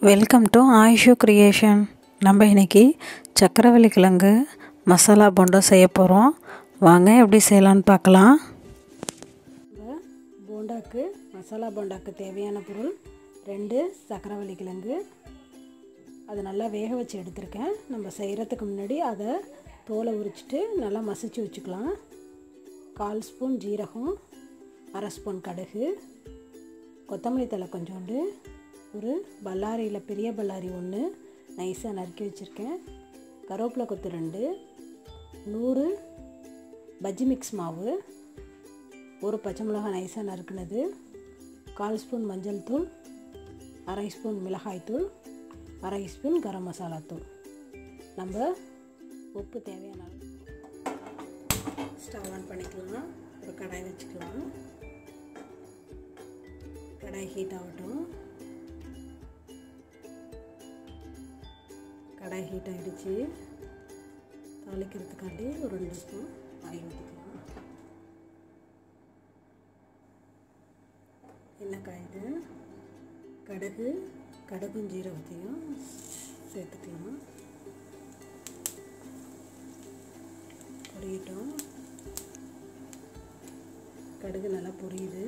welcome to Ayush creation நம்ம இன்றைக்கி சக்கரவள்ளி கிழங்கு மசாலா போண்டா செய்ய போகிறோம் வாங்க எப்படி செய்யலான்னு பார்க்கலாம் போண்டாக்கு மசாலா போண்டாக்கு தேவையான பொருள் ரெண்டு சக்கரவள்ளி கிழங்கு அதை நல்லா வேக வச்சு எடுத்திருக்கேன் நம்ம செய்கிறதுக்கு முன்னாடி அதை தோலை உரிச்சிட்டு நல்லா மசிச்சு வச்சுக்கலாம் கால் ஸ்பூன் ஜீரகம் அரை ஸ்பூன் கடுகு கொத்தமல்லி தழை கொஞ்சோண்டு ஒரு பல்லாரியில் பெரிய பல்லாரி ஒன்று நைஸாக நறுக்கி வச்சுருக்கேன் கருவேப்பிலை கொத்து ரெண்டு நூறு பஜ்ஜி மிக்ஸ் மாவு ஒரு பச்சை மிளகாய் நைஸாக நறுக்குனது கால் ஸ்பூன் மஞ்சள் தூள் அரை ஸ்பூன் மிளகாய் தூள் அரை ஸ்பூன் கரம் மசாலா தூள் நம்ம உப்பு தேவையான அளவு ஸ்டவ் ஆன் பண்ணிக்கலாம் ஒரு கடாய் வச்சுக்கலாம் கடாய் ஹீட் ஆகட்டும் கடாய் ஹீட் ஆகிடுச்சு தாளிக்கிறதுக்காண்டி ஒரு ரெண்டு ஸ்பூன் ஆயில் ஊற்றிக்கலாம் எண்ணெய் காயுது கடுகு கடுகும் ஜீரகத்தையும் சேர்த்துக்கலாம் பொரியட்டும் கடுகு நல்லா பொரியுது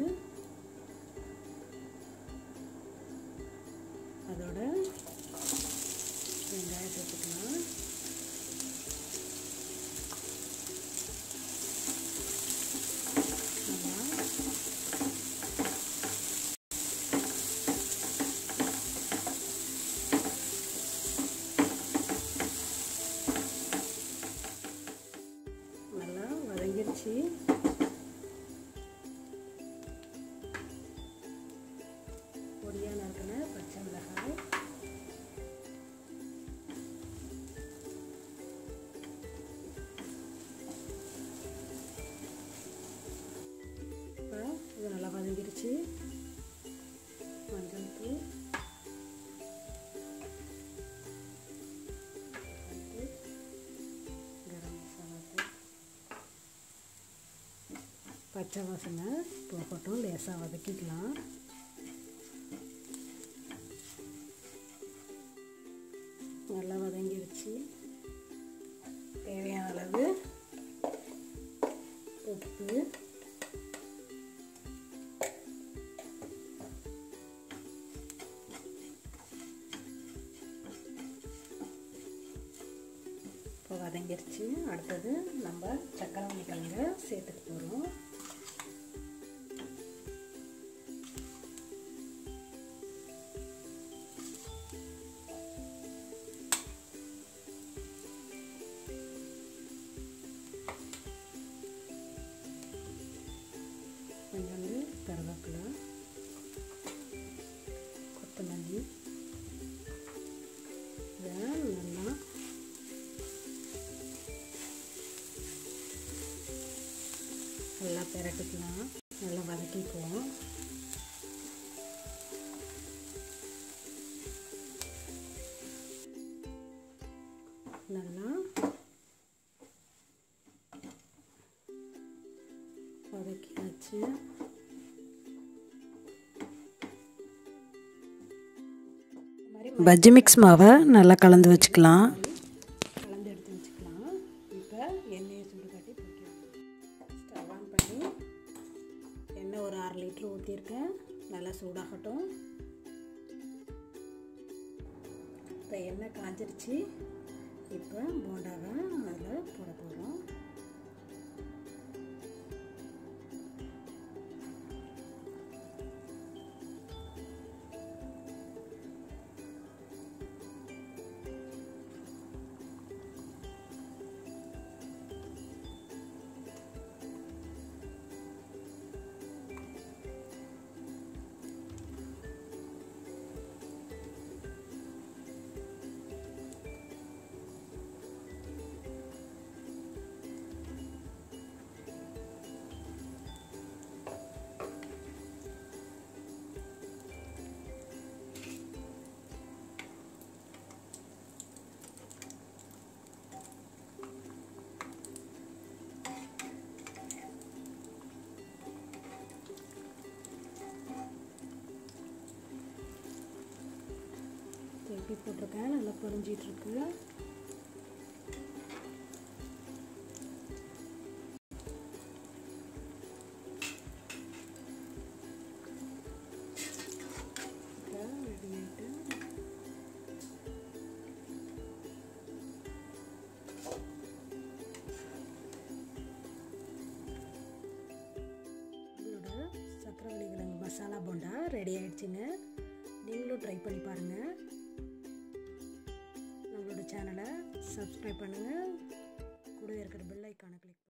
அதோட வெங்காயம் சேர்த்துக்கலாம் நல்லா நல்லா வதங்கிருச்சு பொடியாக நறுக்கின பச்சை மிளகாய் இப்போ இது நல்லா வதங்கிருச்சு மஞ்சள் தூள் கரம் மசாலா தூள் பச்சை வாசனை போகட்டும் லேசாக வதக்கிக்கலாம் நல்லா வதங்கிருச்சு தேவையான அளவு உப்பு இப்போ வதங்கிருச்சு அடுத்தது நம்ம சக்கரவள்ளி கிழங்க சேர்த்துக்க போகிறோம் கொஞ்சோண்டு கருவேப்பிலை கொத்தமல்லி இதை நல்லா நல்லா பெரட்டிக்கலாம் நல்லா வதக்கிக்குவோம் நல்லா வதக்கியாச்சு பஜ்ஜி மிக்ஸ் மாவை நல்லா கலந்து வச்சுக்கலாம் கலந்து எடுத்து வச்சுக்கலாம் இப்போ எண்ணெயை சூடு காட்டி பொரிக்கலாம் ஸ்டவ் ஆன் பண்ணி எண்ணெய் ஒரு அரை லிட்ரு ஊற்றிருக்கேன் நல்லா சூடாகட்டும் இப்போ எண்ணெய் காஞ்சிருச்சு இப்போ போண்டாவை அதில் போட போகிறோம் திருப்பி போட்டிருக்கேன் நல்லா பொரிஞ்சிட்ருக்கு ரெடி ஆகிட்டு நம்மளோட சக்கரவள்ளி கிழங்கு மசாலா போண்டா ரெடி ஆயிடுச்சுங்க நீங்களும் ட்ரை பண்ணி பாருங்கள் நம்மளோட சேனலை சப்ஸ்கிரைப் பண்ணுங்கள் கூட இருக்கிற பெல் ஐக்கானை கிளிக்